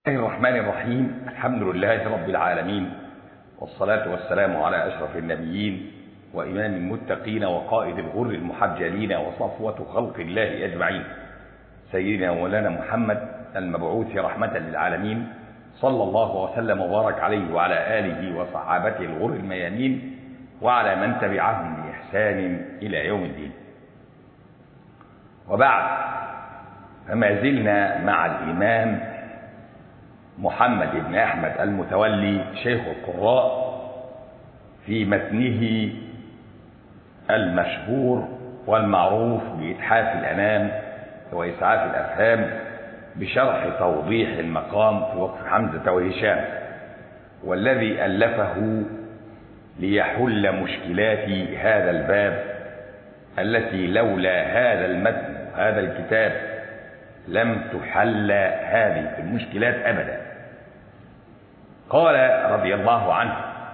الله الرحمن الرحيم الحمد لله رب العالمين والصلاة والسلام على أشرف النبيين وإمام المتقين وقائد الغر المحجلين وصفوة خلق الله أجمعين سيدنا مولانا محمد المبعوث رحمة للعالمين صلى الله وسلم وبارك عليه وعلى آله وصحابته الغر الميامين وعلى من تبعهم بإحسان إلى يوم الدين وبعد فما زلنا مع الإمام محمد بن أحمد المتولي شيخ القراء في متنه المشهور والمعروف بإتحاف الأنام وإسعاف الأفهام بشرح توضيح المقام في وقف حمزة وهشام والذي ألفه ليحل مشكلات هذا الباب التي لولا هذا المتن هذا الكتاب لم تحل هذه المشكلات أبدا قال رضي الله عنه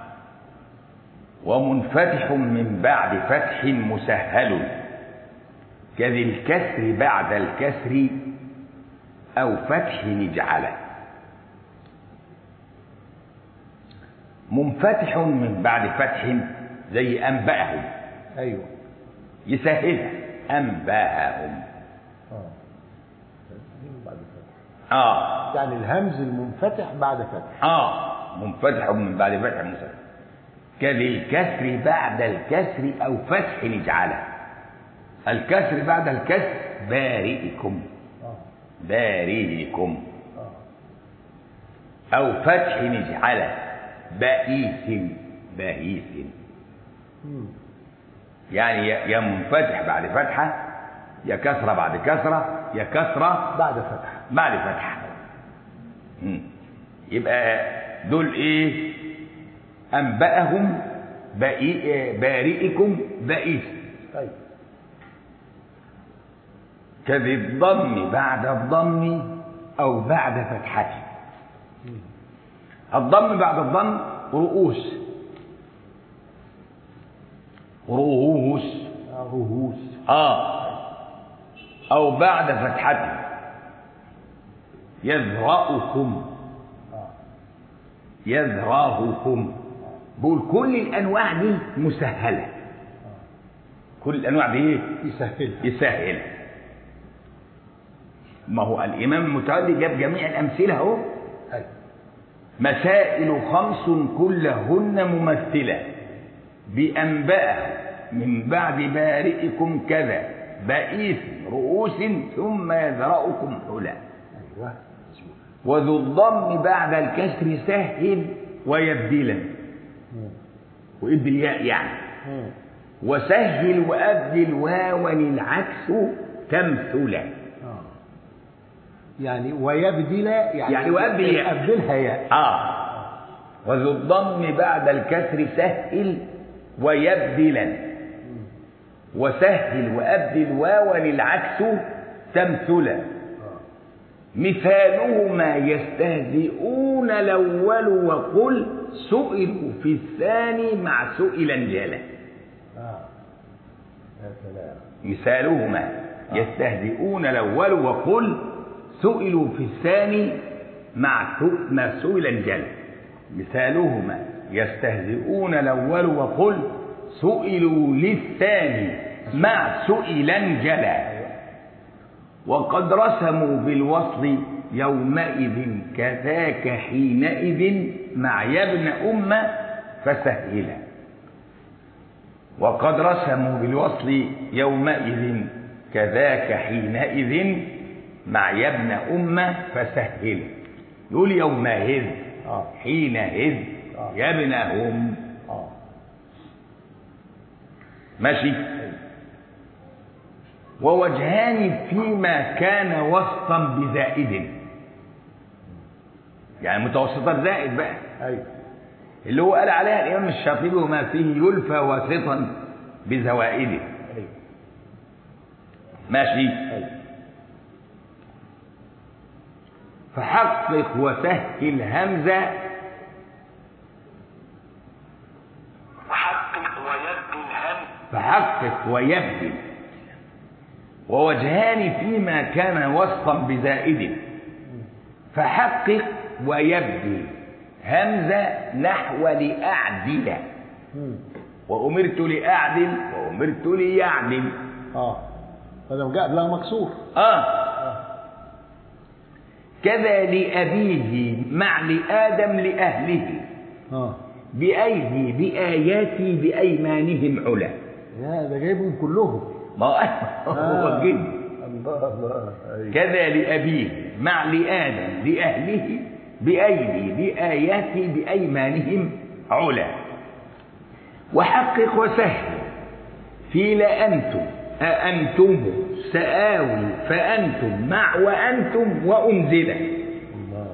ومنفتح من بعد فتح مسهل كذي الكسر بعد الكسر أو فتح نجعله منفتح من بعد فتح زي أنبأهم ايوه يسهلها أنبأهم اه بعد فتح آه يعني الهمز المنفتح بعد فتح آه منفتح من بعد فتح مسهل كذي الكسر بعد الكسر أو فتح نجعله الكسر بعد الكسر بارئكم اه بارئكم اه أو فتح نجعله بئيس بهيس مم. يعني يا يا منفتح بعد فتحة يا كسرة بعد كسرة يا كسرة بعد فتح بعد فتحة مم. يبقى دول ايه أنبأهم بئي- بارئكم بئيس طيب كذي الضم بعد الضم أو بعد فتحته الضم بعد الضم رؤوس رؤوس آه، رهوس آه أو بعد فتحته يذرأكم اه يذراهكم بقول كل الأنواع دي مسهلة كل الأنواع دي إيه؟ يسهلها يسهل ما هو الإمام المتولي جاب جميع الأمثلة أهو ايوه مسائل خمس كلهن ممثلة بأنباء من بعد بارئكم كذا بئيس رؤوس ثم يذرأكم حلا ايوه مظبوط وذو الضم بعد الكسر سهل ويبدلا مم. وابدل الياء يعني مم. وسهل وأبدل واو العكس تمثلا اه يعني ويبدل يعني يعني وأبدل ياء. أبدلها ياء آه وذو الضم بعد الكسر سهل ويبدلا وسهل وأبدل واو العكس تمثلا مثالهما يستهزئون الأول وقل سئلوا في الثاني مع سئلا جلا اه يا سلام مثالهما يستهزئون الأول وقل سئلوا في الثاني مع سو- ما سئلا جلا مثالهما يستهزئون الأول وقل سئلوا للثاني مع سئلا جلا وقد رسموا بالوصل يومئذ كذاك حينئذ مع يا ابن أم فسهلا وقد رسموا بالوصل يومئذ كذاك حينئذ مع يا ابن أم فسهلا يقول يومئذ اه حينئذ آه. يا ابن أم اه ماشي ووجهان فيما كان وسطا بزائد يعني متوسطات زائد بقى ايوه اللي هو قال عليها الإمام الشاطبي وما فيه يلفى واسطا بزوائده ايوه ماشي ايوه فحقق وسهل همزة وحقق ويبدو الهم فحقق ويبدل ووجهان فيما كان وسطا بزائد فحقق ويبدل همزة نحو لأعدل مم. وأمرت لأعدل وأمرت ليعدل اه فلو جاء قبلها مكسور آه كذا لأبيه مع لآدم لأهله اه بأيدي بآياتي بأيمانهم علا يا ده جايبهم كلهم ما هو هو كده الله الله أيوة. كذا لأبيه مع لآدم لأهله بأيدي بآياتي بأيمانهم علا وحقق وسهل في لأنتم أأنتم سآوي فأنتم مع وأنتم وأنزل الله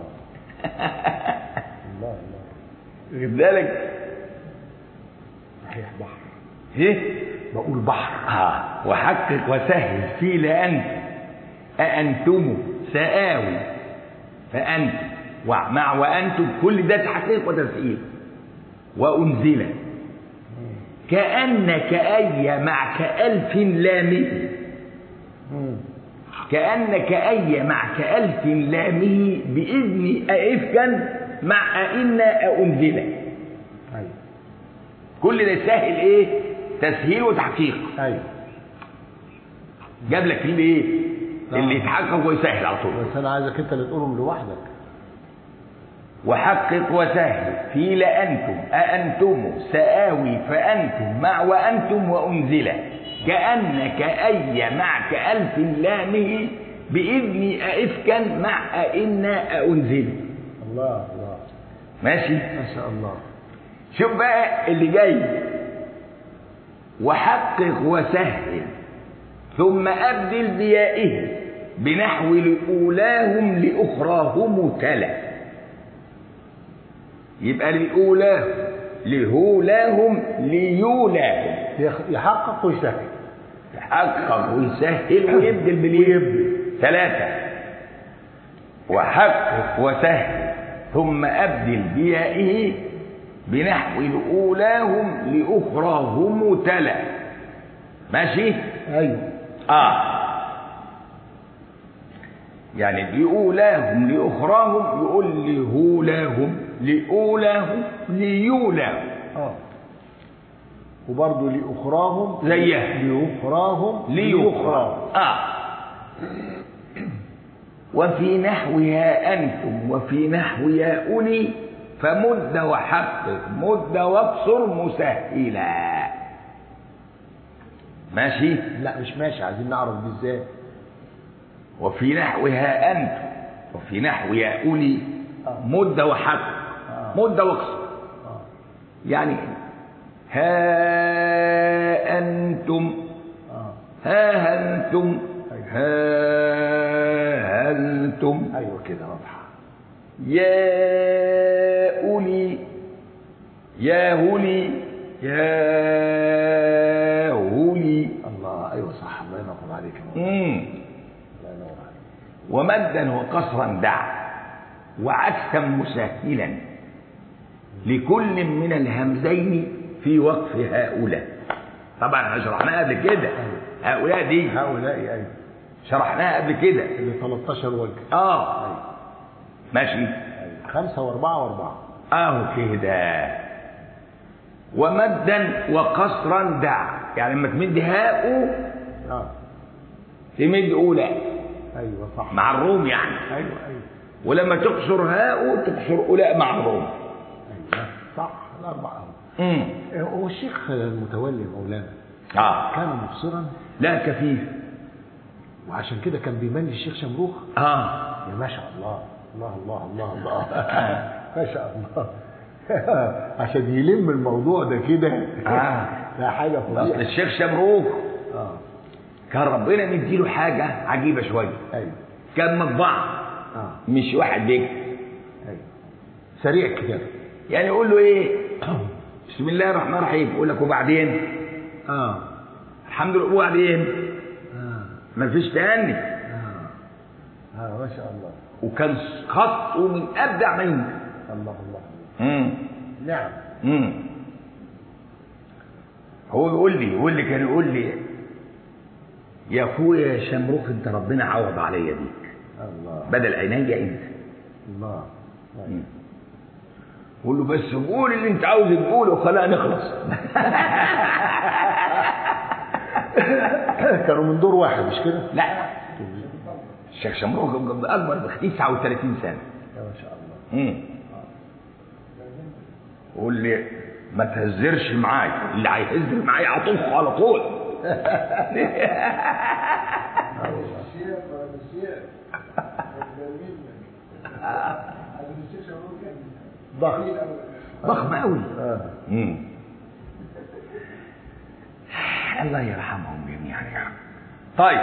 الله الله واخد بالك صحيح بحر ايه بقول بحر آه وحقق وسهل في لأنتم أأنتم سآوي فأنتم ومع وأنتم كل ده تحقيق وتسهيل وأنزل كأن كأي مع كألف لامه مم. كأن كأي مع كألف لامه بإذن أئفكا مع أئن أنزل ايوه كل ده سهل إيه تسهيل وتحقيق ايوه جاب لك اللي ايه اللي آه. يتحقق ويسهل على طول بس انا عايزك انت اللي تقولهم لوحدك وحقق وسهل في لأنتم أأنتم سآوي فأنتم مع وأنتم وأنزل كأن كأي مع كألف لامه بإذن أئفكا مع أئن أنزل الله الله ماشي ما شاء الله شوف بقى اللي جاي وحقق وسهل ثم أبدل بيائه بنحو لأولاهم لأخراهم تلا يبقى لأولاهم لهولاهم ليولاهم يخ- يحقق ويسهل يحقق ويسهل ويبدل باليبدل ثلاثة وحقق وسهل ثم أبدل بيائه بنحو لأولاهم لأخراهم تلا ماشي؟ ايوه آه يعني لأولاهم لأخراهم يقول لهولاهم لأولاهم ليولاهم اه وبرضه لأخراهم زيها. لأخراهم ليخرى آه وفي نحوها أنتم وفي نحو يا أولي فمد وحقق مد واقصر مسهلا ماشي لا مش ماشي عايزين نعرف دي ازاي وفي نحوها أنتم وفي نحو يا أولي آه. مد وحقق آه. مد واقصر اه يعني ها أنتم اه ها أنتم أيوة. ها أنتم ايوه كده واضحه يا أولي يا هولي يا هولي الله ايوه صح الله ينور عليك يا مولانا. مم. الله ينور عليك ومدا وقصرا دع وعكسا مسهلا لكل من الهمزين في وقف هؤلاء طبعا احنا شرحناها قبل كده هؤلاء دي هؤلاء ايوه شرحناها قبل كده اللي 13 وجه اه ايوه ماشي ايوه خمسه واربعه واربعه اهو كده ومدا وقصرا دع يعني لما تمد هاء اه تمد اولى ايوه صح مع الروم يعني ايوه ايوه ولما تقصر هاء تقصر اولى مع الروم ايوه صح الاربعه امم أهو. هو الشيخ المتولي مولانا اه كان مبصرا لا كفيف وعشان كده كان بيملي الشيخ شمروخ اه يا ما شاء الله الله الله الله الله ما شاء الله عشان يلم الموضوع ده كده آه. ده حاجه أصل فظيعه الشيخ شمروخ اه كان ربنا مديله حاجه عجيبه شويه ايوه كان مطبعه اه مش واحد بيكتب ايوه سريع كده يعني يقول له ايه بسم الله الرحمن الرحيم يقول لك وبعدين اه الحمد لله وبعدين اه مفيش تاني اه اه ما شاء الله وكان خطه من ابدع ما يمكن الله الله امم نعم امم هو يقول لي يقول لي كان يقول لي يا اخويا يا شمروخ انت ربنا عوض عليا بيك الله بدل عينيا انت الله مم. قول له بس قول اللي انت عاوز تقوله وخلينا نخلص كانوا من دور واحد مش كده؟ لا الشيخ شمروخ اكبر ب 39 سنه يا ما شاء الله مم. قول لي ما تهزرش معايا اللي هيهزر معايا اعطوه على طول ضخم ضخم قوي آه. مم. الله يرحمهم جميعا يا رب طيب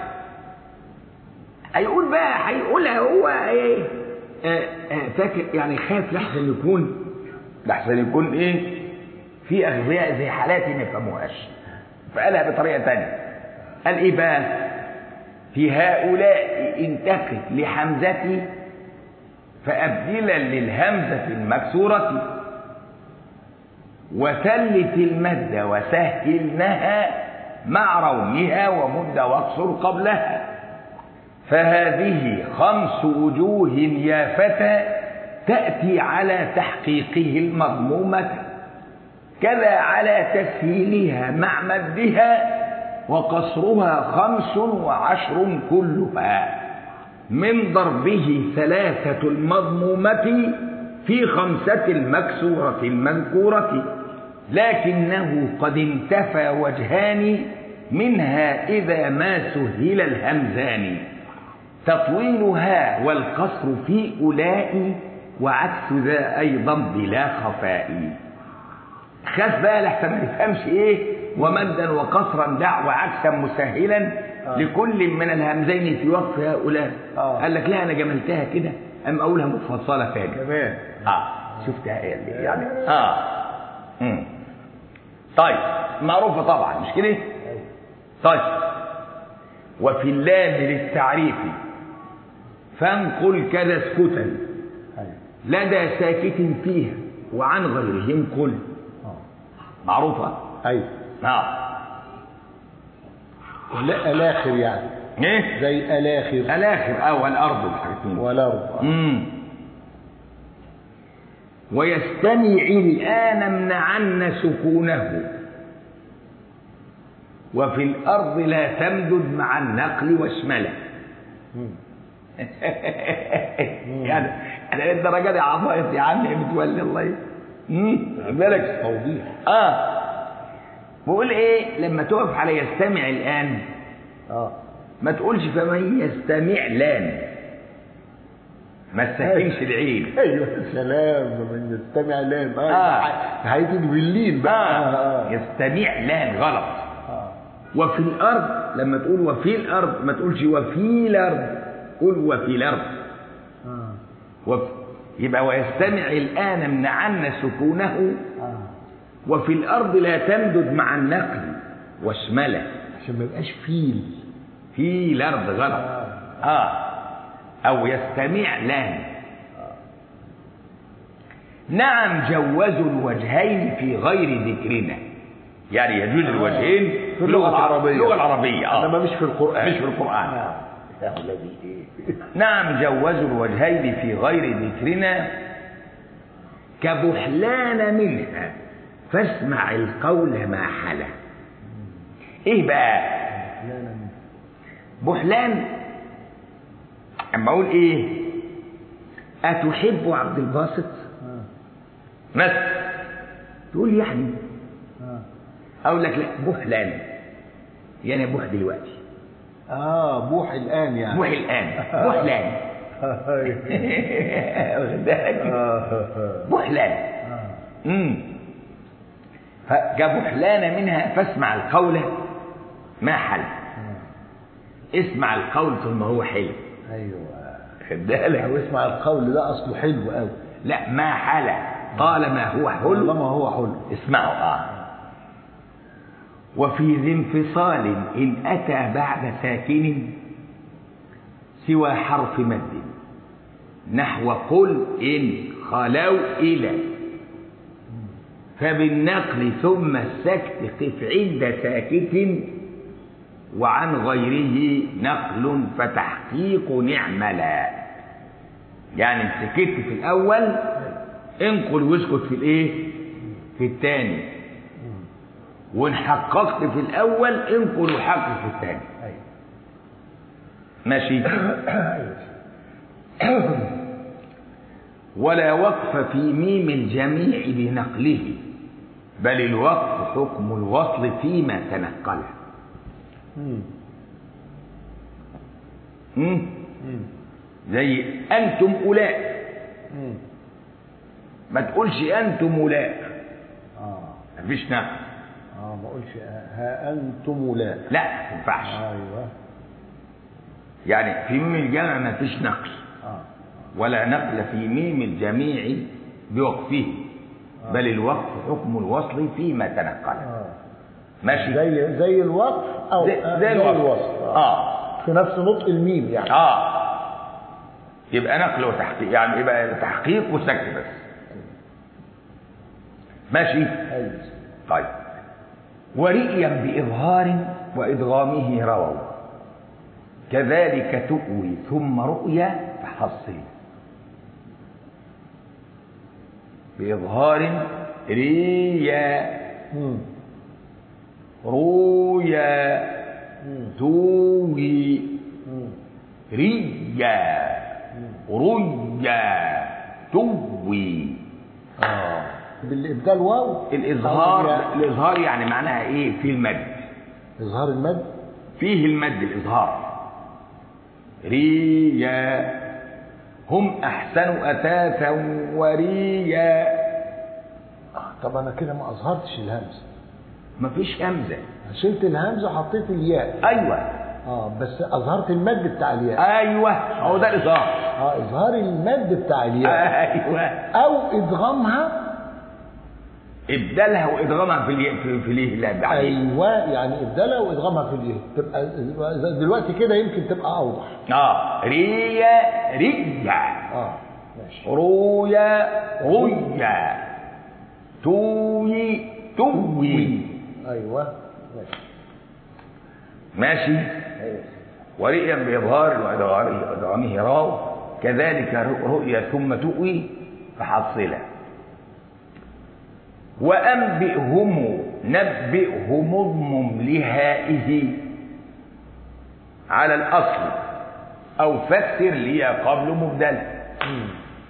هيقول بقى هيقولها هو ايه آه، آه، فاكر يعني خاف لحسن يكون لحسن يكون ايه في اغبياء زي حالاتي ما يفهموهاش فقالها بطريقه تانية قال ايه بقى في هؤلاء انتقل لحمزتي فأبدلا للهمزة المكسورة وثلث المد وسهلنها مع رومها ومد واقصر قبلها فهذه خمس وجوه يا فتى تأتي على تحقيقه المضمومة كذا على تسهيلها مع مدها وقصرها خمس وعشر كلها من ضربه ثلاثة المضمومة في خمسة المكسورة المذكورة لكنه قد انتفى وجهان منها إذا ما سهل الهمزان تطويلها والقصر في أولاء وعكس ذا أيضا بلا خفاء خاف بقى لحسن ما يفهمش ايه ومدا وقصرا دع وعكسا مسهلا آه. لكل من الهمزين في وقف هؤلاء آه. قال لك لا انا جملتها كده ام اقولها مفصله تاني كمان اه شفتها ايه اللي يعني اه مم. طيب معروفه طبعا مش كده طيب وفي اللام للتعريف فانقل كذا اسكتا أيوة. لدى ساكت فيها وعن غيرهم قل آه. معروفه أيوة اه لا الآخر يعني ايه زي الآخر الاخر اه والارض الحاجتين والأرض امم ويستمع الآن امنعن سكونه وفي الأرض لا تمدد مع النقل واشمله مم. يعني أنا الدرجة دي عطايت يا عم بتولي الله ي- امم بالك توضيح اه بقول ايه لما تقف على يستمع الآن اه ما تقولش فمن يستمع لان ما تسكنش العين ايوه سلام من يستمع لام آه. هيجي بالليل بقى آه. يستمع لام غلط آه. وفي الارض لما تقول وفي الارض ما تقولش وفي الارض قول وفي الارض آه. وف... يبقى ويستمع الان امنعن سكونه آه. وفي الارض لا تمدد مع النقل واشمله عشان ما يبقاش فيل في الارض غلط اه او يستمع لام نعم جوزوا الوجهين في غير ذكرنا يعني يجوز الوجهين في اللغة العربية اللغه العربيه اه انما مش في القرآن مش في القرآن. آه. يا الذي ايه نعم جوزوا الوجهين في غير ذكرنا كبحلان منها فاسمع القول ما حلا ايه بقى لا لا بحلان اما اقول ايه اتحب عبد الباسط آه. مثلا تقول يعني آه. اقول لك لا بحلان يعني بوح دلوقتي اه بوح الان يعني بوح الان بحلان واخد بالك آه. بحلان آه. امم فجبحلان منها فاسمع القول ما حل اسمع القول ثم هو حلو ايوه خد بالك او اسمع القول ده اصله حلو قوي لا ما حل طالما هو حلو طالما هو حلو اسمعوا اه وفي ذي انفصال إن أتى بعد ساكن سوى حرف مد نحو قل إن خلوا إلى فبالنقل ثم السكت قف عند ساكت وعن غيره نقل فتحقيق نعملا يعني انت سكت في الاول انقل واسكت في الايه في الثاني وان حققت في الاول انقل وحقق في الثاني ايوه ماشي ايوه ولا وقف في ميم الجميع بنقله بل الوقف حكم الوصل فيما تنقله مم. مم؟ مم. زي انتم اولئك مم. ما تقولش انتم اولئك اه مفيش نقل اه ما اقولش ها انتم لا لا ما ينفعش ايوه يعني في ميم الجمع ما فيش نقل اه ولا نقل في ميم الجميع بوقفه بل الوقف حكم الوصل فيما تنقل اه ماشي زي زي الوقف او زي, آه، زي الوصف الوصف اه اه في نفس نطق الميم يعني اه يبقى نقل وتحقيق يعني يبقى تحقيق وسكت بس ماشي ايوه طيب ورئيا بإظهار وإدغامه رووا كذلك تؤوي ثم رؤيا فحصل بإظهار ريا مم. رويا مم. توي مم. ريا ريا توي اه بالابدال واو الإظهار أو الإظهار يعني معناها إيه في المد اظهار المد فيه المد الإظهار ريا هم أحسن أثاثا وريا آه، طب انا كده ما اظهرتش الهمزه مفيش همزة شلت الهمزه وحطيت الياء أيوة اه بس اظهرت المد بتاع الياء أيوة هو ده الإظهار اه اظهار المد بتاع الياء أيوة او ادغامها إبدالها وإدغامها في الي... في, في اليه لا بعدين ايوه يعني ابدالها وادغامها في الياء تبقى دلوقتي كده يمكن تبقى اوضح آه ريا ريا اه ماشي رويا ريا توي توي ايوه ماشي ماشي ايوه ورئيا بإظهار وإدغامه راو كذلك رؤيا ثم تؤوي فحصلا وأنبئهم نبئهم اضمم لهائه على الأصل أو فسر لي قبل مبدل مم.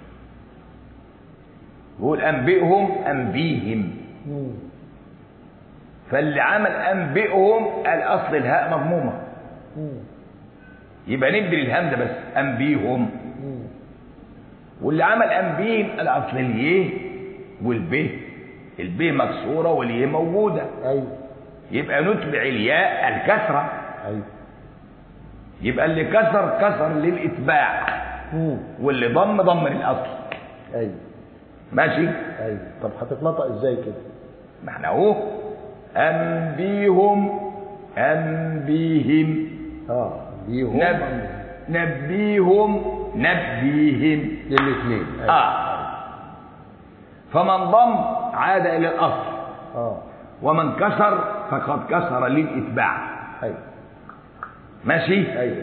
يقول أنبئهم أنبيهم مم. فاللي عمل أنبئهم الأصل الهاء مضمومة مم. يبقى نبدل الهمزة بس أنبيهم مم. واللي عمل أنبيهم الأصل اليه والب الب مكسورة واليه موجودة ايوه يبقى نتبع الياء الكسرة ايوه يبقى اللي كسر كسر للإتباع مم. واللي ضم ضم للأصل ايوه ماشي ايوه طب هتتنطق ازاي كده ما احنا اهو أنبيهم أنبيهم اه بيهم نب... نبيهم نبيهم الاثنين آه فمن ضم عاد إلى الأصل اه ومن كسر فقد كسر للإتباع ايوه ماشي ايوه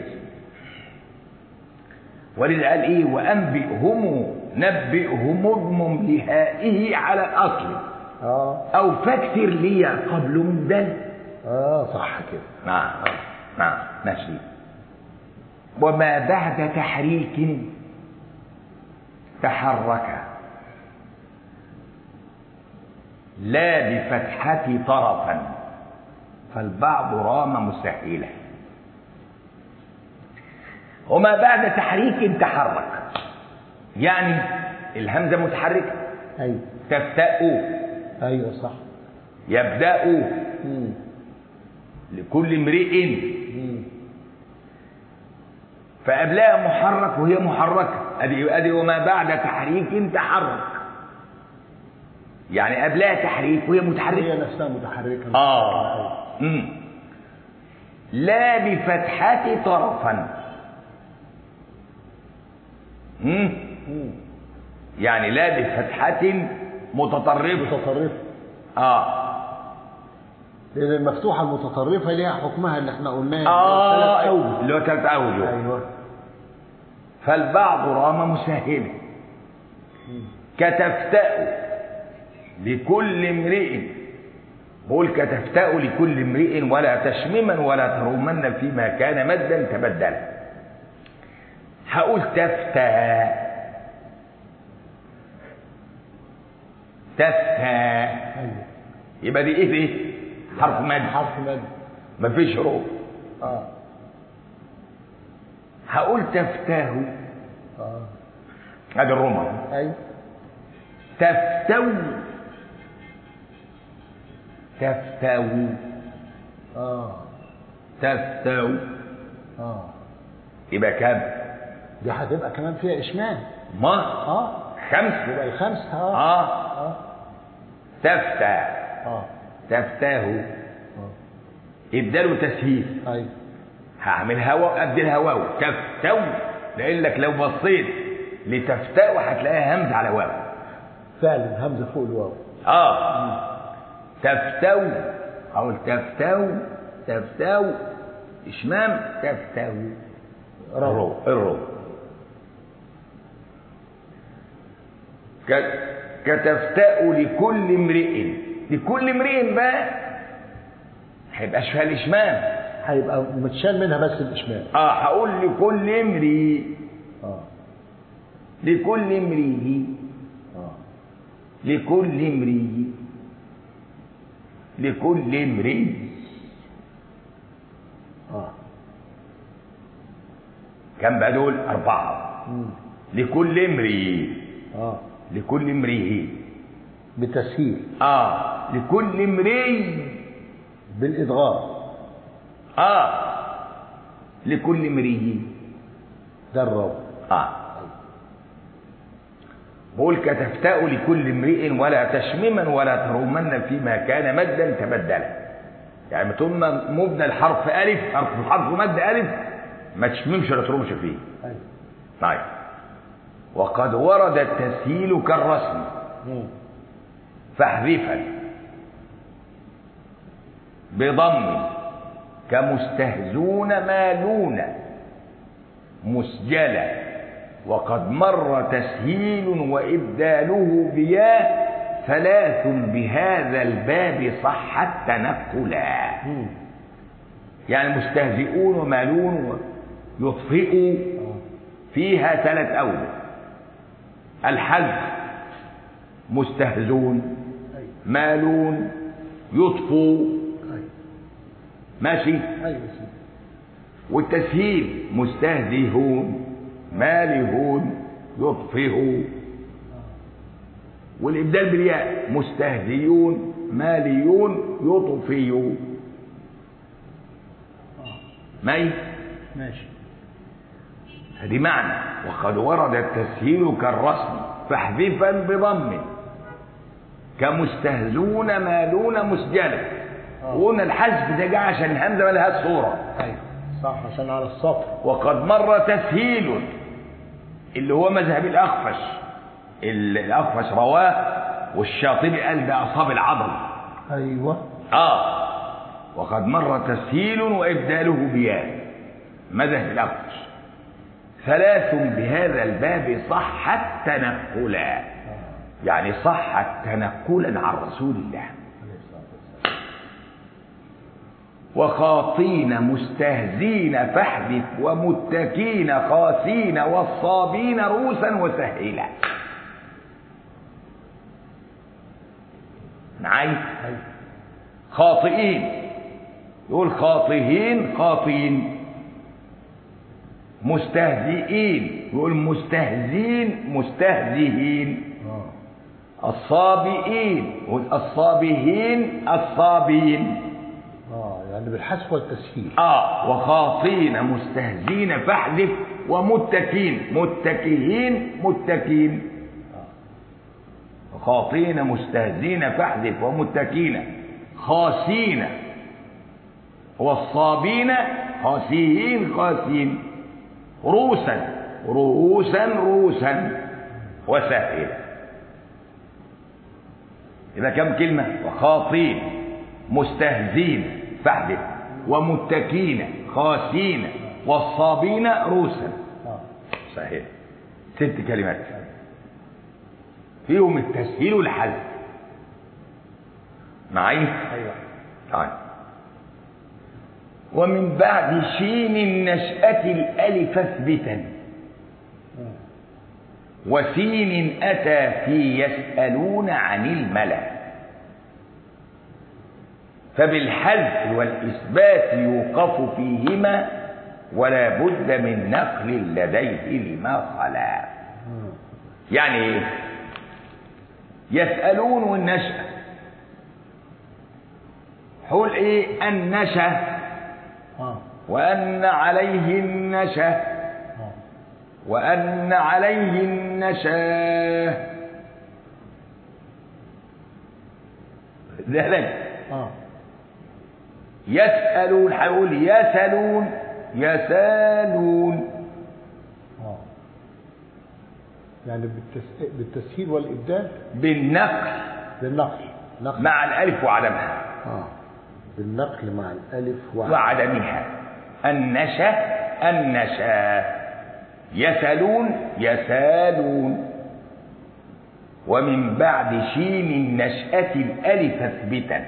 ولذا قال إيه وأنبئهم نبئهم اضمم لهائه على الأصل اه أو فاكثر لي قبل مبدل اه صح كده نعم نعم ماشي وما بعد تحريك تحرك لا بفتحة طرفا فالبعض رام مسهلا وما بعد تحريك تحرك يعني الهمزة متحركة ايوه تفتأ ايوه صح يبدأ مم. لكل امرئ مم. فقبلها محرك وهي محركة ادي ادي وما بعد تحريك تحرك يعني قبلها تحريك وهي هي متحركة نفسها متحركه اه امم لا بفتحة طرفا امم مم. يعني لا بفتحة متطرفة متطرفه اه لان المفتوحه المتطرفه ليها حكمها اللي احنا قلناه اه ثلاث أوجه. اللي هو ثلاث اوجه ايوه فالبعض رام مسهلا كتفتأ لكل امرئ بقول كتفتأ لكل امرئ ولا تشمما ولا ترومن فيما كان مدا تبدلا هقول تفتى تفتى ايوه يبقى دي ايه دي حرف مد حرف مد مفيش حروف اه هقول تفتاه اه ادي الرمى ايوه تفتو تفتو اه تفتو اه يبقى كام دي هتبقى كمان فيها اشمام ما اه خمسة يبقى الخمسة اه اه اه تفتى اه تفتاه اه اداله تسهيل ايوه هعمل هوا ادي الهواو تفتو لانك لو بصيت لتفتاو هتلاقيها همزه على واو فعلا همزة فوق الواو اه تفتو اقول تفتو تفتو اشمام تفتو الرو الرو ك- كتفتأ لكل امرئ لكل امرئ بقى هيبقاش فيها الاشمام هيبقى متشال منها بس الاشمام اه هقول لكل امرئ اه لكل امرئ اه لكل امرئ لكل امرئ اه كم بقى دول أربعة مم. لكل امرئ اه لكل امرئ بتسهيل اه لكل امرئ بالادغام اه لكل امرئ ده الراو اه بقول كتفتاء لكل امرئ ولا تشمما ولا ترومن فيما كان مدا تبدلا يعني طول ما مبنى الحرف الف حرف حرف مد الف ما تشممش ولا ترومش فيه ايوه طيب وقد ورد التسهيل كالرسم مم. فاحذفا بضم كمستهزون مالون مسجلا وقد مر تسهيل وإبداله بياه ثلاث بهذا الباب صح التنقلا مم. يعني مستهزئون ومالون يطفئوا آه. فيها ثلاث أوجه الحذف مستهزون ايوه مالون يطفو ايوه ماشي ايوه سيدي والتسهيل مستهزئون مالهون يطفئوا والإبدال بالياء مستهزئون ماليون يطفئوا ماشي ماشي هذه معنى وقد ورد التسهيل كالرسم فاحذفا بضم كمستهزون مالون مسجلا آه. وقلنا الحذف ده جه عشان الهمزه ملهاش صوره ايوه صح عشان على السطر وقد مر تسهيل اللي هو مذهب الاخفش ال- الاخفش رواه والشاطبي قال باصاب العضل ايوه اه وقد مر تسهيل وابداله بياء مذهب الاخفش ثلاث بهذا الباب صحت تنقلا آه. يعني صحت تنقلا عن رسول الله عليه الصلاة والسلام. وخاطين مستهزين فاحذف ومتكين خاسين والصابين روسا وسهلا معي ايوه خاطئين يقول خاطئين خاطئين مستهزئين يقول مستهزين مستهزئين اه الصابئين يقول الصابئين الصابين اه يعني بالحذف والتسهيل اه وخاطين مستهزين فاحذف ومتكين متكئين متكين خاطين مستهزين فاحذف ومتكين خاسين والصابين خاسيين خاسين روسا رؤوسا روسا وسائلا إذا كم كلمة وخاطين مستهزين فاحذف ومتكين خاسين والصابين روسا اه صحيح ست كلمات فيهم التسهيل والحذف معي ايوه طيب ومن بعد شين النشأة الألف اثبتا وسين أتى في يسألون عن الملأ فبالحذف والإثبات يوقف فيهما ولا بد من نقل لديه لما خلا يعني ايه يسألون والنشأة حول ايه النشأ اه وأن عليه النشأ اه وأن عليه النشأ ذلك اه يسألون هيقول يسألون يسالون اه يعني بالتس... بالتسهيل والابدال بالنقل بالنقل نقل مع الألف وعدمها اه بالنقل مع الالف وع- وعدمها النشا النشا يسألون يسالون ومن بعد شين النشأة الألف اثبتا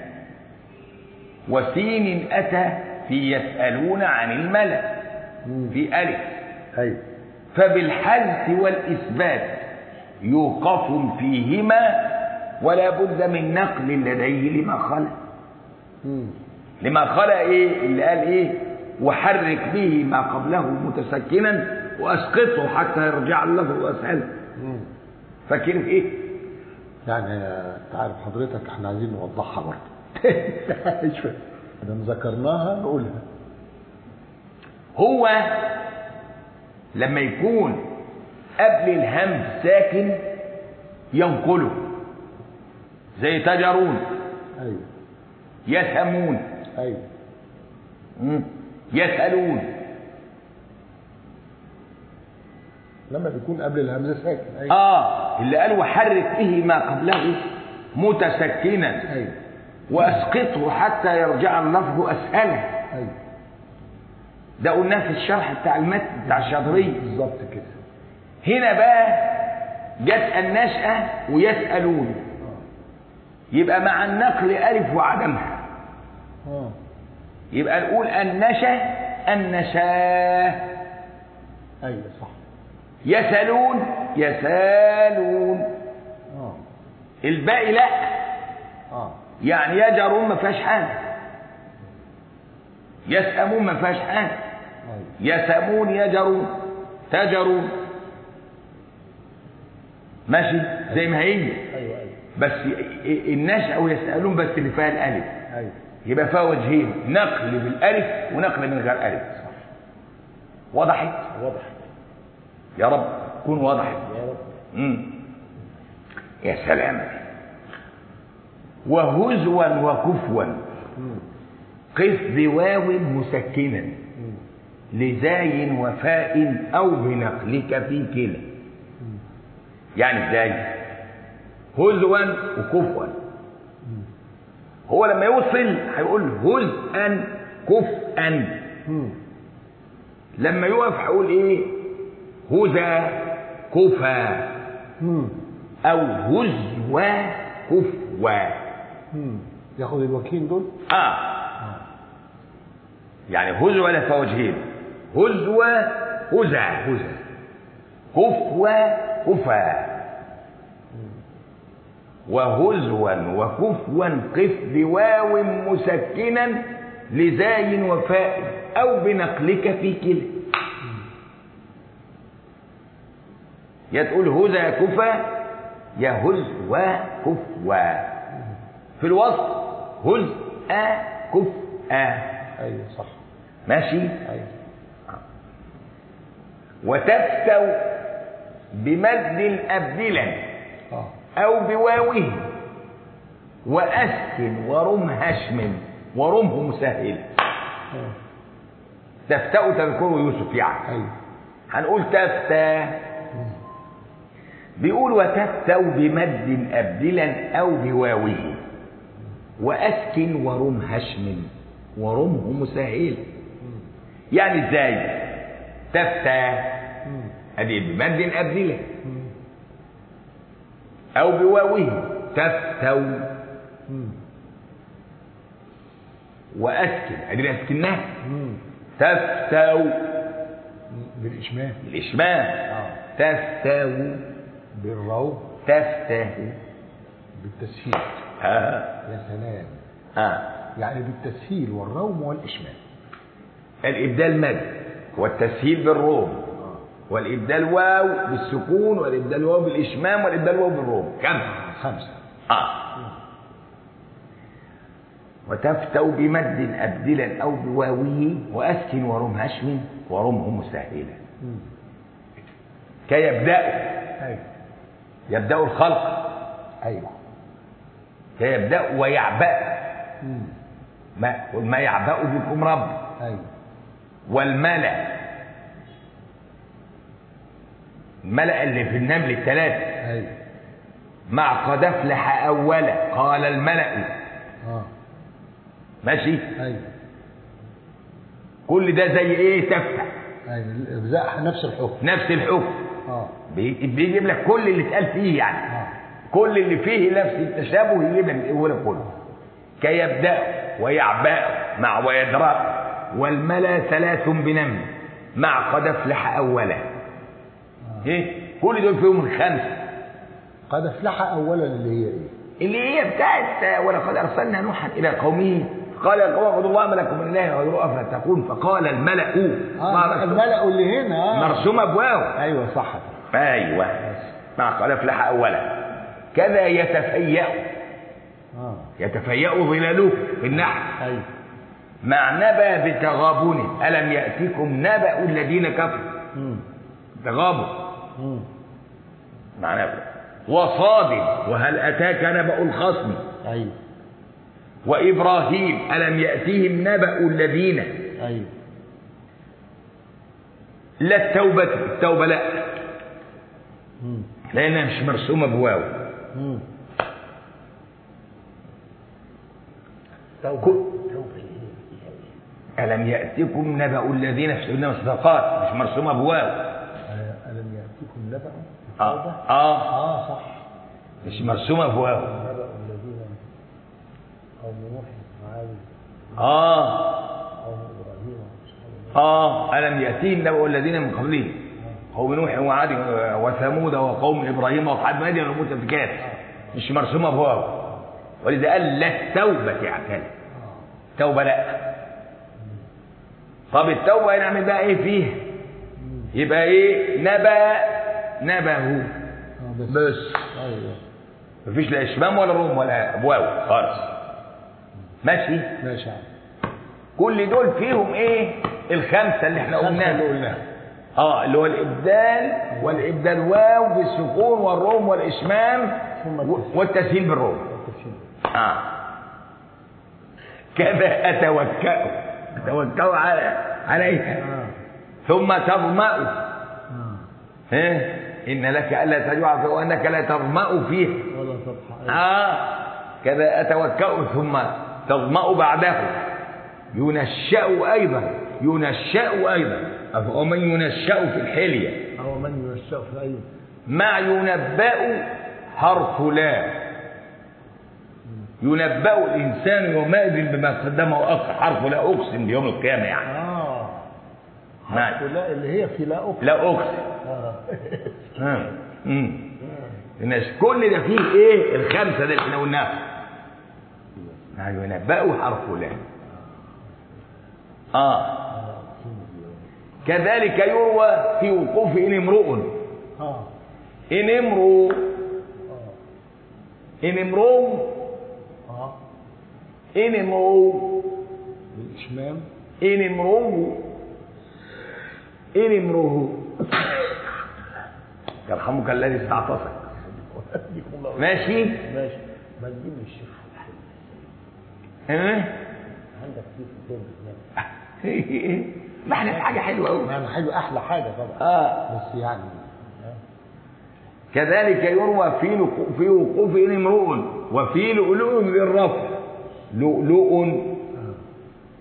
وسين أتى في يسألون عن الملأ مم. في ألف ايوه فبالحذف والإثبات يوقف فيهما ولا بد من نقل لديه لما خلا مم. لما خلا ايه اللي قال ايه وحرك به ما قبله متسكنا واسقطه حتى يرجع اللفظ واسهله مم. فاكر ايه يعني آه، تعرف حضرتك احنا عايزين نوضحها برضه مش فاهم اذا ذكرناها نقولها هو لما يكون قبل الهمز ساكن ينقله زي تجرون ايوه يسمون ايوه مم. يسألون لما بيكون قبل الهمزه ساكن ايوه اه اللي قال وحرك به ما قبله متسكنا ايوه واسقطه حتى يرجع اللفظ اسهله ايوه ده قلناه في الشرح بتاع المتن بتاع الشاطبيه بالظبط كده هنا بقى جت النشأة ويسألون يبقى مع النقل ألف وعدمها اه يبقى نقول النشأ النشاة ايوه صح يسألون يسالون اه الباقي لا اه يعني يجرون ما فيهاش حاجة يسأمون ما فيهاش حاجة ايوه يسأمون يجرون تجرون ماشي زي ما هي ايوه ايوه بس النشأة ويسألون بس اللي فيها الألف ايوه يبقى فيها وجهين نقل بالألف ونقل من غير ألف وضحت واضح يا رب تكون وضحت يا رب مم. يا سلام وهزوا وكفوا مم. قف بواو مسكنا مم. لزاي وفاء أو بنقلك في كلا يعني ازاي هزوا وكفوا هو لما يوصل هيقول هزءا كفءا مم. لما يقف هيقول ايه هزا كفا مم. او هزوا كفوا مم. ياخد الوكيل دول اه يعني هزوا له فيها وجهين هزوا هزا هزا كفوا كفا وهزوا وكفوا قف بواو مسكنا لزاي وفاء او بنقلك في كلا يا تقول هزا كفا يا هزوا كفوا في الوصف هز أ كف أ ايوه صح ماشي ايوه وتفتو بمد أبدلا اه أو بواوه وأسكن ورم هشم ورمه مسهل آه. تفتأ تذكر يوسف يعني ايوه هنقول تفتى بيقول وتفتو بمد أبدلا أو بواوه وأسكن ورم هشم ورمه مسهل يعني ازاي تفتى مم. ادي بمد ابدله او بواوه تفتوا مم. واسكن ادي اسكنها مم. تفتوا مم. بالإشمام الاشمام آه. تفتوا بالرو تفتهوا بالتسهيل ها يا سلام ها يعني بالتسهيل والروم والإشمام الابدال مد والتسهيل بالروم آه. والابدال واو بالسكون والابدال واو بالاشمام والابدال واو بالروم كم خمسة اه وتفتوا بمد أبدلا أو بواوه وأسكن ورم هشم ورمه مسهلا مم. كيبدأ أيوه يبدأ الخلق أيوه كيبدأ ويعبأ مم. ما ما يعبأ بكم رب أيوه والملأ الملأ اللي في النمل الثلاثة أيوه مع قد أفلح أولا قال الملأ آه ماشي أيوه كل ده زي إيه تفتح أيوه الإبزاء نفس الحكم نفس الحكم آه بي- بيجيب لك كل اللي اتقال فيه يعني آه كل اللي فيه نفس التشابه يجيب لك يقول لك كله كيبدأ ويعبأ مع ويدرأ والملا ثلاث بنمل مع قد افلح اولا ايه كل دول فيهم الخمسه قد أفلح أولا اللي هي إيه؟ اللي هي بتاعت ولقد ارسلنا نوحا الى قومه قال يا قوم اعبدوا الله ما لكم من اله غيره افلا تقول فقال الملا آه مع الملأ اللي هنا آه. مرسومه بواو أيوه صح ايوه مع قد افلح اولا كذا يتفيأ آه يتفيأ ظلاله في النحل أيوه مع نبأ بتغابن ألم يأتكم نبأ الذين كفروا مم. تغابن مم. مع نبأ وصاد وهل أتاك نبأ الخصم أيوه وإبراهيم ألم يأتيهم نبأ الذين أيوه لا التوبة التوبة لا مم. لأنها مش مرسومة بواو مم. كل- ألم يأتكم نبأ الذين في سبيل الصدقات مش مرسومة بواو آه، ألم يأتيكم نبأ آه التوبة؟ آه آه صح مش مرسومة بواو نبأ الذين قوم نوح وعاد آه قوم إبراهيم وأصحاب آه ألم يأتيهم نبأ الذين من قبلهم قوم نوح وعاد وثمود وقوم إبراهيم وأصحاب مدين والمؤتفكات مش مرسومة بواو ولذا قال لا التوبة اعتنى توبة لا طب التوبة نعمل بقى إيه فيه يبقى إيه نبأ نبه آه بس بس أيوه مفيش لا إشمام ولا روم ولا واو خالص ماشي ماشي كل دول فيهم ايه الخمسه اللي احنا خمسة قلناها اللي قلناها اه اللي هو الابدال والابدال واو بالسكون والروم والاشمام ثم و- التسهيل. والتسهيل بالروم التفسير. اه كذا اتوكا اتوكا على عليها آه ثم تظمأ آه ها ان لك الا تجوع فيه وانك لا تظمأ فيه ولا تضحى آه كذا أتوكأ ثم تظمأ بعده ينشأ أيضا ينشأ أيضا ومن ينشأ في الحلية أو من ينشأ في أيوه مع ينبأ حرف لا ينبأ الإنسان يومئذ بما قدمه وأخر حرف لا أقسم بيوم القيامة يعني آه نعم. حرف لا اللي هي في لا أقسم لا أقسم آه. ها. مم. الناس كل ده فيه ايه الخمسه اللي احنا قلناها مع ينبأ حرف لا اه كذلك يروى في وقوف ان امرؤ آه ان امرؤ آه ان امرؤ آه ان امرؤ بالإشمام ان امرؤ ان امرؤ يرحمك الذي استعطفك يديكم الله ماشي ماشي ما تجيب لي الشيخ ها عندك كيف الدنيا ما احنا في حاجه حلوه قوي يعني حلو أحلى حاجة طبعا اه بس يعني كذلك يروى في لقو- في وقوف ان امرؤ وفي لؤلؤ بالرفع لؤلؤ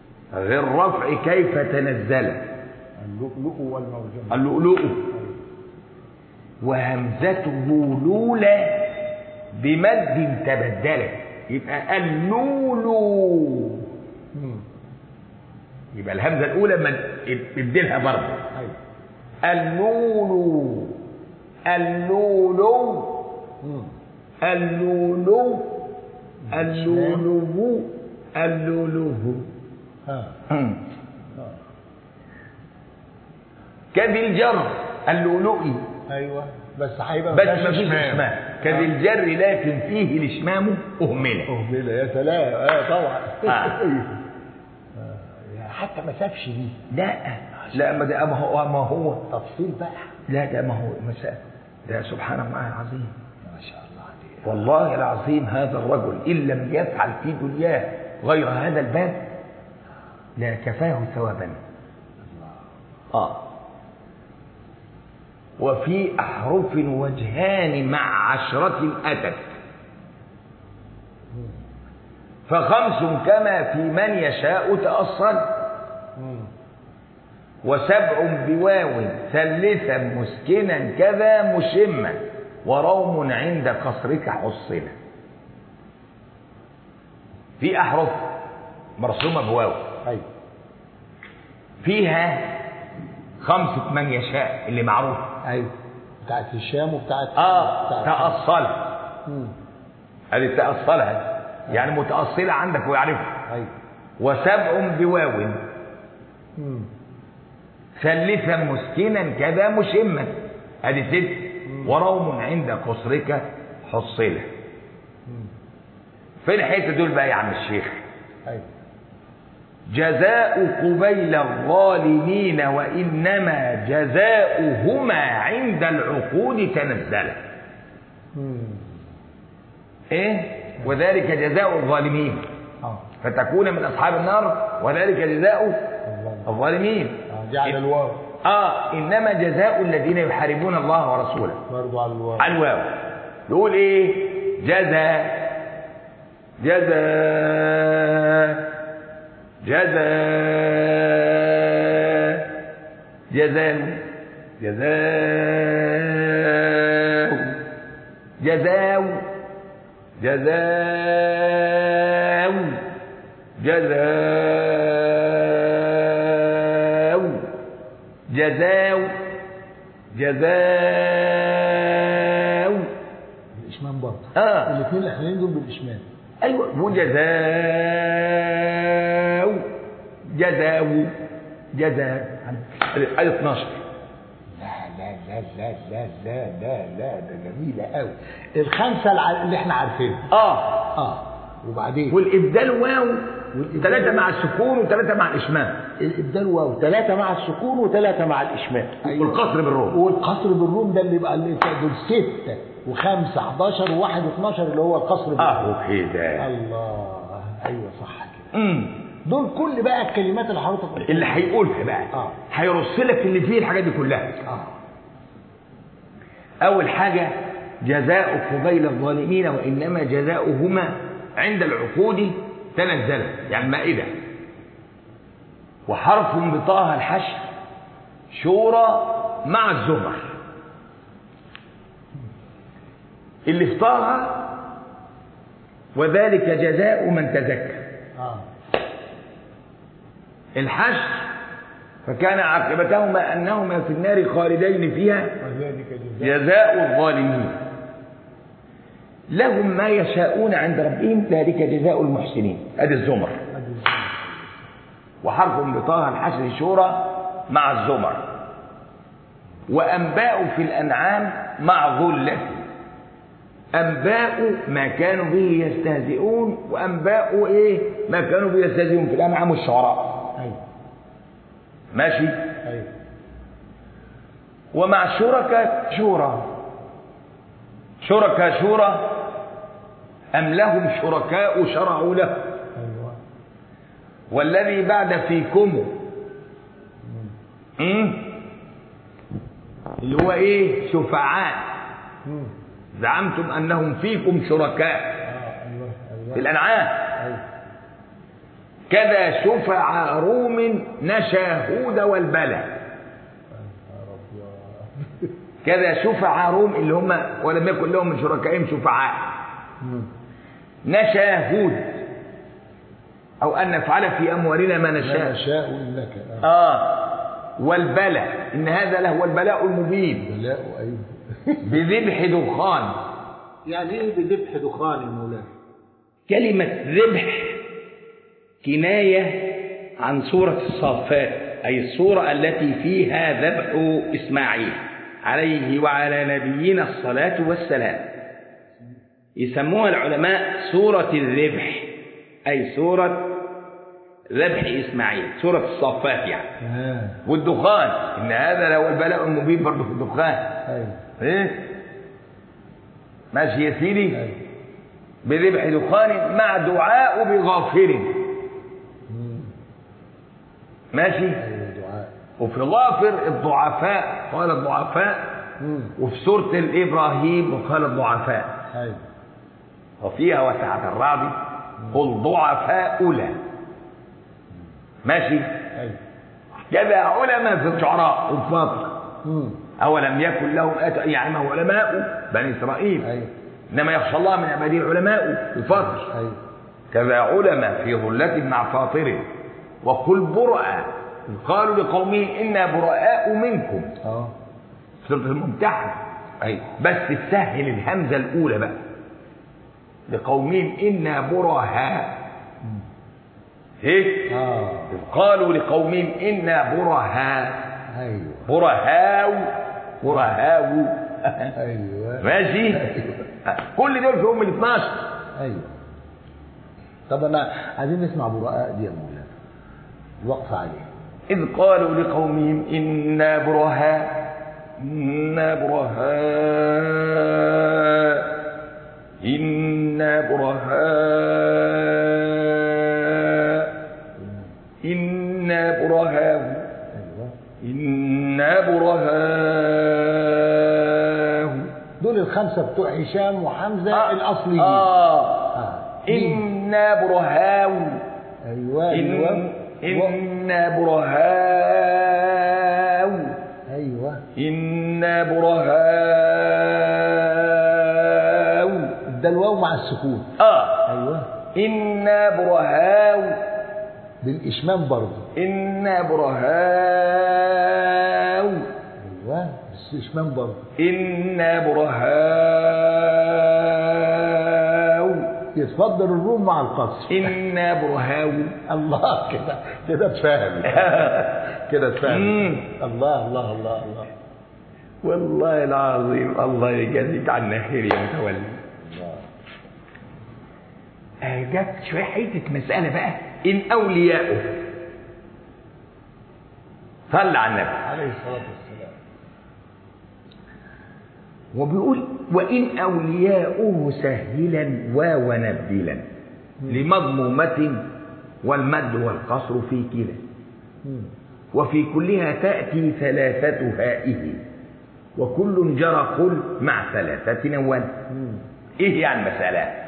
غير رفع كيف تنزل اللؤلؤ والمرجان اللؤلؤ وهمزته لولا بمد تبدلت يبقى اللولو مم. يبقى الهمزه الاولى مد ابدلها برضه ايوه اللولو اللولو مم. اللولو اللولو اللولو ها مم. آه. كذي الجر اللؤلؤي ايوه بس هيبقى بس فيهاش ما فيش إشمام. اشمام كذي الجر لكن فيه الاشمام اهمله أهملة يا سلام اه طبعا آه. آه، يا حتى ما سابش دي لا لا ما ده ما هو ما هو تفصيل بقى لا ده ما هو مساء ده سبحان الله العظيم ما شاء الله عليك والله العظيم هذا الرجل إن لم يفعل في دنياه غير هذا الباب لا كفاه ثوابا آه وفي أحرف وجهان مع عشرة أتت فخمس كما في من يشاء تأصل مم. وسبع بواو ثلثا مسكنا كذا مشما وروم عند قصرك حصنا في أحرف مرسومة بواو ايوه فيها خمسة من يشاء اللي معروف ايوه بتاعت هشام وبتاعت اه بتاعت- تأصلها مم. هذه تأصلها يعني متأصلة عندك ويعرفها ايوه وسبع بواو مم. ثلثا مسكنا كذا مشما ادي ست وروم عند قصرك حصله مم. فين الحته دول بقى يا عم الشيخ ايوه جزاء قبيل الظالمين وانما جزاؤهما عند العقود تنزل مم. ايه وذلك جزاء الظالمين اه فتكون من اصحاب النار وذلك جزاء الله الظالمين آه، جعل الواو اه انما جزاء الذين يحاربون الله ورسوله برضو على الواو على الواو يقول ايه جزاء جزاء جزاء جزاء جزاء جزاء جزاء جزاء جزاء الاشمام برضه اه الاثنين الاخرين دول بالاشمام ايوه وجزاء جزاء جزاء آية 12 لا لا لا لا لا لا لا لا ده جميلة قوي الخمسة الع- اللي احنا عارفينها اه اه وبعدين والابدال واو والإبدال ثلاثة واو. مع السكون وثلاثة مع الإشمام الابدال واو ثلاثة مع السكون وثلاثة مع الاشمام والقصر بالروم والقصر بالروم ده اللي يبقى اللي دول ستة وخمسة 11 وواحد 12 اللي هو القصر بالروم اه كده الله ايوه صح كده امم دول كل بقى الكلمات اللي حضرتك قلتها. اللي هيقولها بقى آه. هيرص لك اللي فيه الحاجات دي كلها اه أول حاجة جزاء قبيل الظالمين وإنما جزاؤهما عند العقود تنزل يعني المائدة وحرف بطاها الحشر شورى مع الزمر اللي في طه وذلك جزاء من تزكى اه الحشر فكان عاقبتهما أنهما في النار خالدين فيها وذلك جزاء جزاء الظالمين لهم ما يشاءون عند ربهم ذلك جزاء المحسنين ادي الزمر وحرف بطه الحشر شورى مع الزمر وانباء في الانعام مع ظله انباء ما كانوا به يستهزئون وانباء ايه ما كانوا به يستهزئون في الانعام والشعراء ايوه ماشي ايوه ومع شركاء شورى شركاء شورى أم لهم شركاء شرعوا له ايوه والذي بعد فيكم مم؟ اللي هو ايه شفعاء مم. زعمتم انهم فيكم شركاء اه ايوه في ايوه الانعام ايوه كذا شفعاء روم نشا هود والبلى يا رب يا كذا شفعاء اللي هم ولم يكن لهم من شركائهم شفعاء مم. نشا هود او ان نفعل في اموالنا ما لا نشاء نشاء إنك آه. اه والبلاء ان هذا لهو البلاء المبين بلاء أيوه بذبح دخان يعني إيه بذبح دخان يا مولانا؟ كلمة ذبح كناية عن سورة الصافات أي السورة التي فيها ذبح إسماعيل عليه وعلى نبينا الصلاة والسلام يسموها العلماء سورة الذبح أي سورة ذبح إسماعيل سورة الصافات يعني آه. والدخان إن هذا لو البلاء المبين برضه في الدخان أيوه إيه ماشي يا سيدي أيوه بذبح دخان مع دعاء بغافر مم. ماشي أيوه دعاء وفي غافر الضعفاء قال الضعفاء مم. وفي سورة الإبراهيم وقال الضعفاء أيوه وفيها وسعة الرعد قل ضعفاء لا ماشي أيوه كذا علماء في الشعراء الفاطر مم. أولم يكن لهم أت... يعني ما هو علماء بني إسرائيل أيوه إنما يخشى الله من عباده العلماء الفاطر أيوه كذا علماء في ظلة مع فاطر وقل برأ قالوا لقومهم إنا براء منكم أه في سورة الممتحن أيوه بس تسهل الهمزة الأولى بقى لقومهم إنا براء هيك آه إذ قالوا لقومهم إنا براء أيوه براء براء أيوه ماشي كل دول فيهم ال 12 أيوه طب أنا عايزين نسمع براء دي يا مولانا الوقف عليها إذ قالوا لقومهم إنا برهاء إنا برهاء إنا برهاء إنا برهاء أيوه إنا برهاء دول الخمسة بتوع هشام وحمزة آه. الأصليين آه آه. إنا برهاء أيوه إن أيوه إنا برهاء أيوه إنا برهاء ده الواو مع السكون آه أيوه إنا برهاء بالإشمام برضه إنا برهاء أيوه بس إشمام برضه إنا برهاء يتفضل الروم مع القصر إنا برهاء الله كده كده اتفهم كده اتفهم مم. الله الله الله الله والله العظيم الله يجازيك عنا خير يا متولي الله آه، جت شوية حتة مسألة بقى إن أولياؤه صلى على النبي عليه الصلاة والسلام وبيقول وإن أولياؤه سهلا وونبدلا لمضمومة والمد والقصر في كلا مم. وفي كلها تأتي ثلاثة هائه وكل جرى قل مع ثلاثة نوال مم. إيه يعني المسألة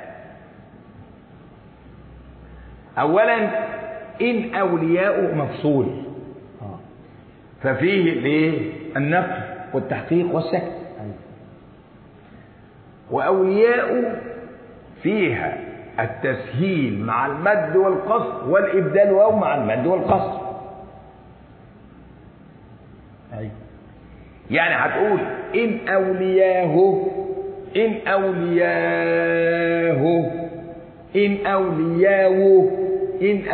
أولا إن أولياء مفصول اه ففيه الايه النقل والتحقيق والسكت أيوه وأولياء فيها التسهيل مع المد والقصر والإبدال واو مع المد والقصر أيوه يعني هتقول إن أولياه إن أولياه إن أولياه إن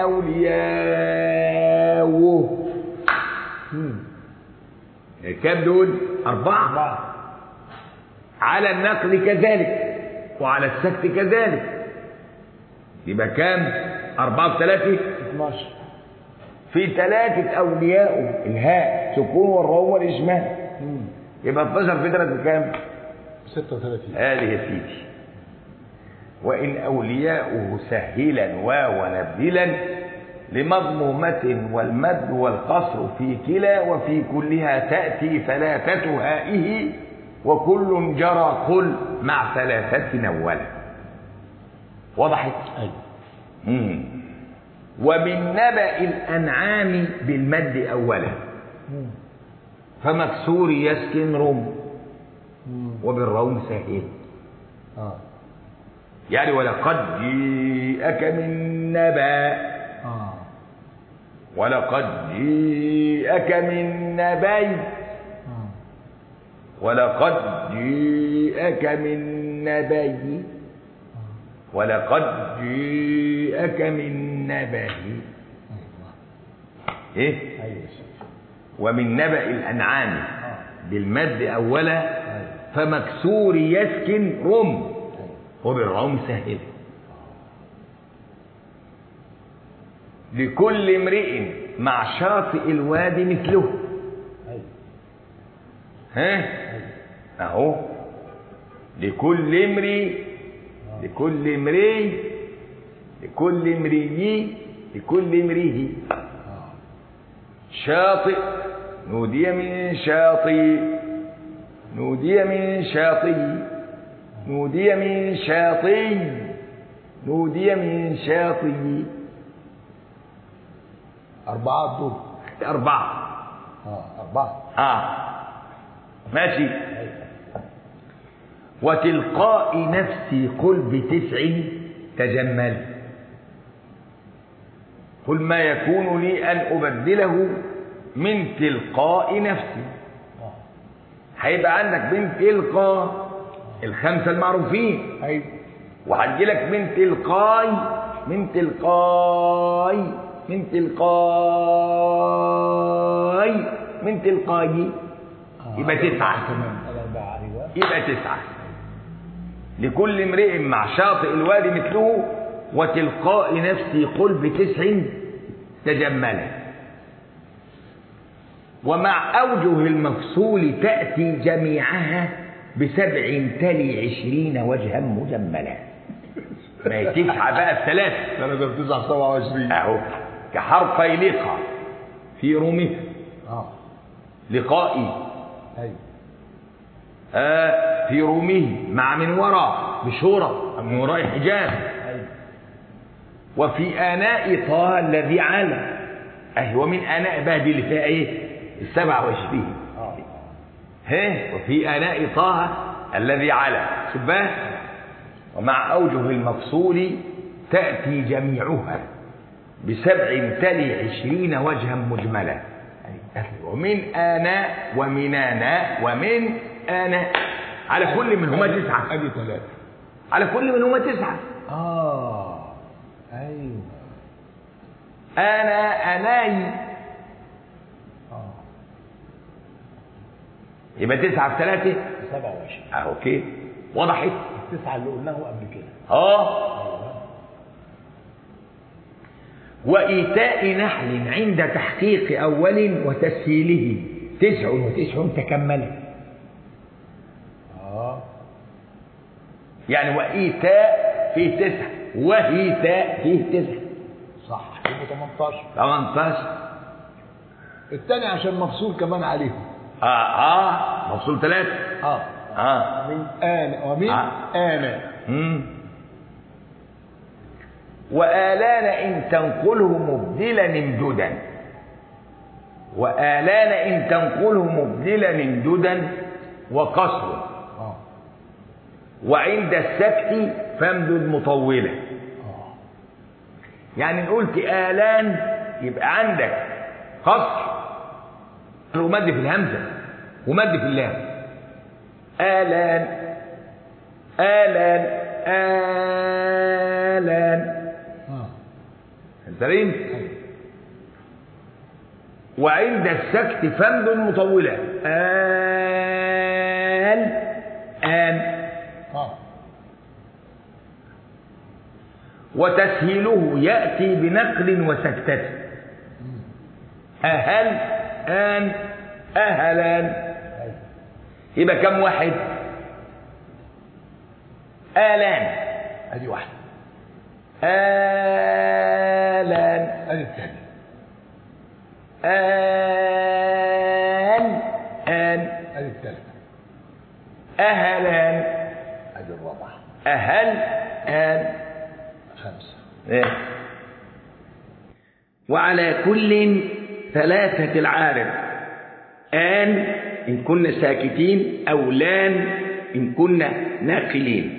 أولياه مم. كام دول؟ أربعة أربعة على النقل كذلك وعلى السكت كذلك يبقى كام؟ أربعة وثلاثة 12 في ثلاثة أولياء الهاء سكون والروم والإشمال مم. يبقى 12 في ثلاثة كام؟ 36 هذه يا سيدي وإن أولياؤه سهلا ونبدلا لمضمومة والمد والقصر في كلا وفي كلها تأتي ثلاثة هائه وكل جرى قل مع ثلاثة نولا وضحت؟ أيوه مم. ومن نبأ الأنعام بالمد أولا مم. فمكسور يسكن رم وبالروم سهل اه يعني ولقد جيءك من نبأ اه ولقد جيءك من نبي اه ولقد جيءك من نبي ولقد جيءك من نبي ايه ايوه يا شيخ. ومن نبأ الأنعام اه بالمد أولا ايوه فمكسور يسكن رم ايوه وبالرم سهل لكل امرئ مع شاطئ الوادي مثله ايوه ها ايوه اهو لكل امرئ لكل امرئ لكل امرئ لكل امرئ اه شاطئ نودي من شاطئ نودي من شاطئ نودي من شاطئ نودي من شاطئ أربعة دول أربعة اه أربعة آه ماشي وتلقاء نفسي قل بتسع تجمل قل ما يكون لي أن أبدله من تلقاء نفسي اه هيبقى عندك من تلقاء الخمسة المعروفين ايوه وهتجي لك من تلقاي من تلقاي من تلقاي من تلقاي آه. يبقى تسعة تمام الأربعة أيوة يبقى تسعة لكل امرئ مع شاطئ الوادي مثله وتلقاء نفسي قل بتسع تجملا ومع أوجه المفصول تأتي جميعها بسبع تلي عشرين وجها مجملا ما هي تسعة بقى الثلاثة ثلاثة تسعة سبعة وعشرين أهو كحرفي لقى في رومه اه لقائي ايوه آه في رومه مع من وراء بشورى من وراء الحجاب ايوه وفي آناء طه الذي على أهي ومن آناء بقى دي اللي فيها إيه السبع وعشرين اه ها وفي آناء طه الذي على شوف بقى ومع أوجه المفصول تأتي جميعها بسبع تلي عشرين وجها مجملا ومن آناء ومن آناء ومن آناء على كل منهما تسعة ادي ثلاثة على كل منهما تسعة اه ايوه أنا أناي اه يبقى تسعة في ثلاثة سبعة وعشرين أهو كده وضحت التسعة اللي قلناه قبل كده اه وإيتاء نحل عند تحقيق أول وتسهيله تسع وتسع تكمل اه يعني وإيتاء فيه تسع وهيتاء فيه تسع صح يبقوا 18 18 الثاني عشان مفصول كمان عليهم اه اه مفصول ثلاثة اه اه من آن ومن آه. آن مم. وآلان إن تنقله مبدلا امددا وآلان إن تنقله مبدلا امددا وقصر اه وعند السكت فامدد مطولا اه يعني إن قلت آلان يبقى عندك قصر ومد في الهمزة ومد في اللام آلان آلان آلان اه سليم أيوة. وعند السكت فمد مطولة آل آن اه وتسهيله يأتي بنقل وسكتة أهل آن أهلان ايوه يبقى كم واحد آلان ادي واحدة آلان آلان ادي الثانية آن آن ادي الثالثة أهلان ادي الرابعة أهل آن خمسة إيه؟ وعلى كل ثلاثة العارض آن إن كنا ساكتين أو لان إن كنا ناقلين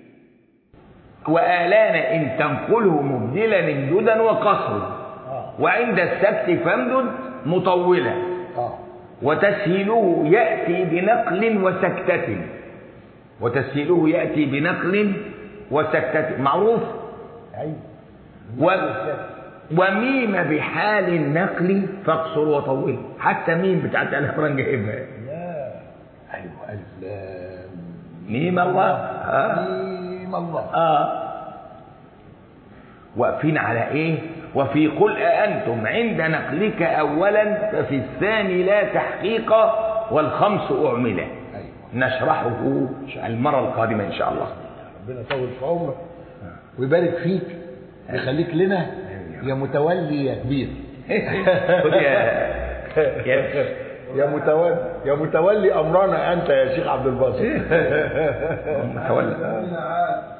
وآلان إن تنقله مبدلا امددا وقصرا اه وعند السكت فامدد مطولا اه وتسهيله يأتي بنقل وسكتة وتسهيله يأتي بنقل وسكتة معروف ايوه و... وميم بحال النقل فاقصر وطول حتى ميم بتاعت الهران جايبها لا ايوه الف لام ميم الله آه. ميم الله آه. واقفين على ايه وفي قل أأنتم عند نقلك أولا ففي الثاني لا تحقيق والخمس أعملة ايوه نشرحه المرة القادمة إن شاء الله ربنا يطول في عمرك ويبارك فيك ويخليك لنا يا متولي يا كبير خد يا يا يا متولي يا متولي امرنا انت يا شيخ عبد الباسط متولى عاد